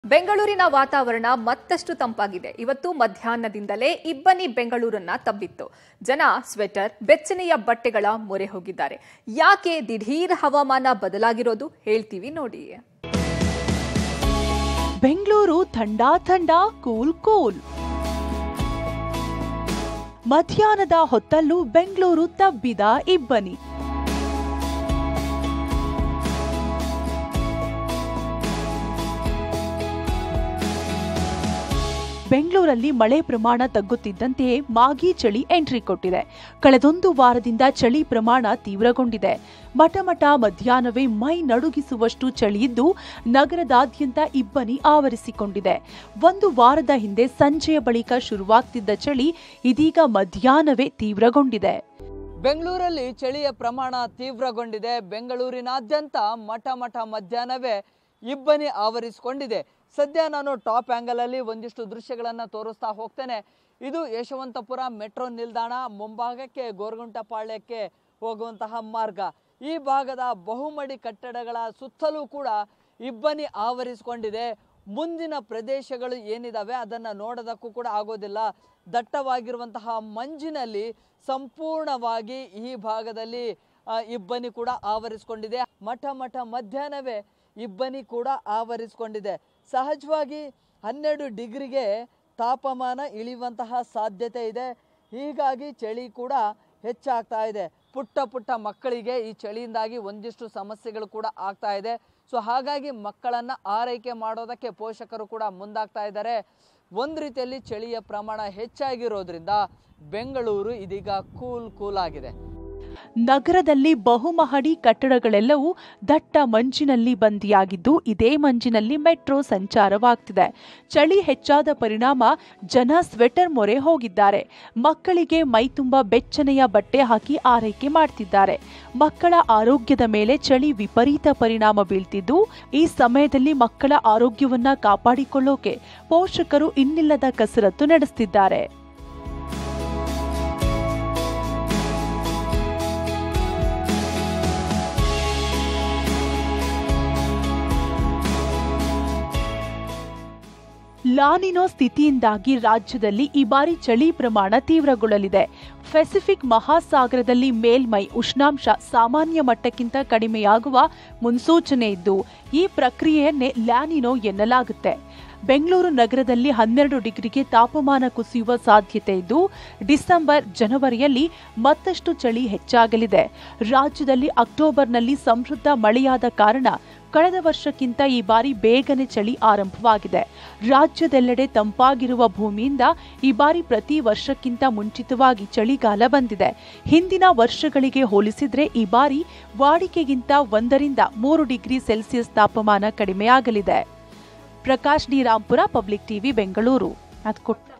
ಬೆಂಗಳೂರಿನ ವಾತಾವರಣ ಮತ್ತಷ್ಟು ತಂಪಾಗಿದೆ ಇವತ್ತು ಮಧ್ಯಾಹ್ನದಿಂದಲೇ ಇಬ್ಬನಿ ಬೆಂಗಳೂರನ್ನ ತಬ್ಬಿತ್ತು ಜನ ಸ್ವೆಟರ್ ಬೆಚ್ಚನೆಯ ಬಟ್ಟೆಗಳ ಮೊರೆ ಹೋಗಿದ್ದಾರೆ ಯಾಕೆ ದಿಢೀರ್ ಹವಾಮಾನ ಬದಲಾಗಿರೋದು ಹೇಳ್ತೀವಿ ನೋಡಿ ಬೆಂಗಳೂರು ಥಂಡಾ ಥಂಡಾ ಕೂಲ್ ಕೂಲ್ ಮಧ್ಯಾಹ್ನದ ಹೊತ್ತಲ್ಲೂ ಬೆಂಗಳೂರು ತಬ್ಬಿದ ಇಬ್ಬನಿ ಬೆಂಗಳೂರಲ್ಲಿ ಮಳೆ ಪ್ರಮಾಣ ತಗ್ಗುತ್ತಿದ್ದಂತೆಯೇ ಮಾಗಿ ಚಳಿ ಎಂಟ್ರಿ ಕೊಟ್ಟಿದೆ ಕಳೆದೊಂದು ವಾರದಿಂದ ಚಳಿ ಪ್ರಮಾಣ ತೀವ್ರಗೊಂಡಿದೆ ಮಠಮಠ ಮಧ್ಯಾಹ್ನವೇ ಮೈ ನಡುಗಿಸುವಷ್ಟು ಚಳಿಯಿದ್ದು ನಗರದಾದ್ಯಂತ ಇಬ್ಬನಿ ಆವರಿಸಿಕೊಂಡಿದೆ ಒಂದು ವಾರದ ಹಿಂದೆ ಸಂಜೆಯ ಬಳಿಕ ಶುರುವಾಗ್ತಿದ್ದ ಚಳಿ ಇದೀಗ ಮಧ್ಯಾಹ್ನವೇ ತೀವ್ರಗೊಂಡಿದೆ ಬೆಂಗಳೂರಲ್ಲಿ ಚಳಿಯ ಪ್ರಮಾಣ ತೀವ್ರಗೊಂಡಿದೆ ಬೆಂಗಳೂರಿನಾದ್ಯಂತ ಮಠ ಮಠ ಮಧ್ಯಾಹ್ನವೇ ಇಬ್ಬನಿ ಆವರಿಸಿಕೊಂಡಿದೆ ಸದ್ಯ ನಾನು ಟಾಪ್ ಆ್ಯಂಗಲಲ್ಲಿ ಒಂದಿಷ್ಟು ದೃಶ್ಯಗಳನ್ನು ತೋರಿಸ್ತಾ ಹೋಗ್ತೇನೆ ಇದು ಯಶವಂತಪುರ ಮೆಟ್ರೋ ನಿಲ್ದಾಣ ಮುಂಭಾಗಕ್ಕೆ ಗೋರಗುಂಟಪಾಳ್ಯಕ್ಕೆ ಹೋಗುವಂತಹ ಮಾರ್ಗ ಈ ಭಾಗದ ಬಹುಮಡಿ ಕಟ್ಟಡಗಳ ಸುತ್ತಲೂ ಕೂಡ ಇಬ್ಬನಿ ಆವರಿಸಿಕೊಂಡಿದೆ ಮುಂದಿನ ಪ್ರದೇಶಗಳು ಏನಿದಾವೆ ಅದನ್ನು ನೋಡೋದಕ್ಕೂ ಕೂಡ ಆಗೋದಿಲ್ಲ ದಟ್ಟವಾಗಿರುವಂತಹ ಮಂಜಿನಲ್ಲಿ ಸಂಪೂರ್ಣವಾಗಿ ಈ ಭಾಗದಲ್ಲಿ ಆ, ಇಬ್ಬನಿ ಕೂಡ ಆವರಿಸಿಕೊಂಡಿದೆ ಮಠ ಮಠ ಮಧ್ಯಾಹ್ನವೇ ಇಬ್ಬನಿ ಕೂಡ ಆವರಿಸಿಕೊಂಡಿದೆ ಸಹಜವಾಗಿ ಹನ್ನೆರಡು ಡಿಗ್ರಿಗೆ ತಾಪಮಾನ ಇಳಿಯುವಂತಹ ಸಾಧ್ಯತೆ ಇದೆ ಹೀಗಾಗಿ ಚಳಿ ಕೂಡ ಹೆಚ್ಚಾಗ್ತಾ ಇದೆ ಪುಟ್ಟ ಪುಟ್ಟ ಮಕ್ಕಳಿಗೆ ಈ ಚಳಿಯಿಂದಾಗಿ ಒಂದಿಷ್ಟು ಸಮಸ್ಯೆಗಳು ಕೂಡ ಆಗ್ತಾ ಇದೆ ಸೊ ಹಾಗಾಗಿ ಮಕ್ಕಳನ್ನು ಆರೈಕೆ ಮಾಡೋದಕ್ಕೆ ಪೋಷಕರು ಕೂಡ ಮುಂದಾಗ್ತಾ ಇದ್ದಾರೆ ಒಂದು ರೀತಿಯಲ್ಲಿ ಚಳಿಯ ಪ್ರಮಾಣ ಹೆಚ್ಚಾಗಿರೋದ್ರಿಂದ ಬೆಂಗಳೂರು ಇದೀಗ ಕೂಲ್ ಕೂಲ್ ಆಗಿದೆ ನಗರದಲ್ಲಿ ಬಹುಮಹಡಿ ಕಟ್ಟಡಗಳೆಲ್ಲವೂ ದಟ್ಟ ಮಂಜಿನಲ್ಲಿ ಬಂದಿಯಾಗಿದ್ದು ಇದೇ ಮಂಜಿನಲ್ಲಿ ಮೆಟ್ರೋ ಸಂಚಾರವಾಗ್ತಿದೆ ಚಳಿ ಹೆಚ್ಚಾದ ಪರಿಣಾಮ ಜನ ಸ್ವೆಟರ್ ಮೊರೆ ಹೋಗಿದ್ದಾರೆ ಮಕ್ಕಳಿಗೆ ಮೈತುಂಬ ಬೆಚ್ಚನೆಯ ಬಟ್ಟೆ ಹಾಕಿ ಆರೈಕೆ ಮಾಡ್ತಿದ್ದಾರೆ ಮಕ್ಕಳ ಆರೋಗ್ಯದ ಮೇಲೆ ಚಳಿ ವಿಪರೀತ ಪರಿಣಾಮ ಬೀಳ್ತಿದ್ದು ಈ ಸಮಯದಲ್ಲಿ ಮಕ್ಕಳ ಆರೋಗ್ಯವನ್ನ ಕಾಪಾಡಿಕೊಳ್ಳೋಕೆ ಪೋಷಕರು ಇನ್ನಿಲ್ಲದ ಕಸರತ್ತು ನಡೆಸ್ತಿದ್ದಾರೆ ಲಾನಿನೋ ಸ್ಥಿತಿಯಿಂದಾಗಿ ರಾಜ್ಯದಲ್ಲಿ ಈ ಬಾರಿ ಚಳಿ ಪ್ರಮಾಣ ತೀವ್ರಗೊಳ್ಳಲಿದೆ ಪೆಸಿಫಿಕ್ ಮಹಾಸಾಗರದಲ್ಲಿ ಮೇಲ್ಮೈ ಉಷ್ಣಾಂಶ ಸಾಮಾನ್ಯ ಮಟ್ಟಕ್ಕಿಂತ ಕಡಿಮೆಯಾಗುವ ಮುನ್ಸೂಚನೆ ಇದ್ದು ಈ ಪ್ರಕ್ರಿಯೆಯನ್ನೇ ಲ್ಯಾನಿನೋ ಎನ್ನಲಾಗುತ್ತೆ ಬೆಂಗಳೂರು ನಗರದಲ್ಲಿ ಹನ್ನೆರಡು ಡಿಗ್ರಿಗೆ ತಾಪಮಾನ ಕುಸಿಯುವ ಸಾಧ್ಯತೆ ಇದ್ದು ಡಿಸೆಂಬರ್ ಜನವರಿಯಲ್ಲಿ ಮತ್ತಷ್ಟು ಚಳಿ ಹೆಚ್ಚಾಗಲಿದೆ ರಾಜ್ಯದಲ್ಲಿ ಅಕ್ಟೋಬರ್ನಲ್ಲಿ ಸಮೃದ್ಧ ಮಳೆಯಾದ ಕಾರಣ ಕಳೆದ ವರ್ಷಕ್ಕಿಂತ ಈ ಬಾರಿ ಬೇಗನೆ ಚಳಿ ಆರಂಭವಾಗಿದೆ ರಾಜ್ಯದೆಲ್ಲೆಡೆ ತಂಪಾಗಿರುವ ಭೂಮಿಯಿಂದ ಈ ಬಾರಿ ಪ್ರತಿ ವರ್ಷಕ್ಕಿಂತ ಮುಂಚಿತವಾಗಿ ಚಳಿಗಾಲ ಬಂದಿದೆ ಹಿಂದಿನ ವರ್ಷಗಳಿಗೆ ಹೋಲಿಸಿದ್ರೆ ಈ ಬಾರಿ ವಾಡಿಕೆಗಿಂತ ಒಂದರಿಂದ ಮೂರು ಡಿಗ್ರಿ ಸೆಲ್ಸಿಯಸ್ ತಾಪಮಾನ ಕಡಿಮೆಯಾಗಲಿದೆ Prakash D Rampura Public TV Bengaluru ಅದ್ ಕೊಟ್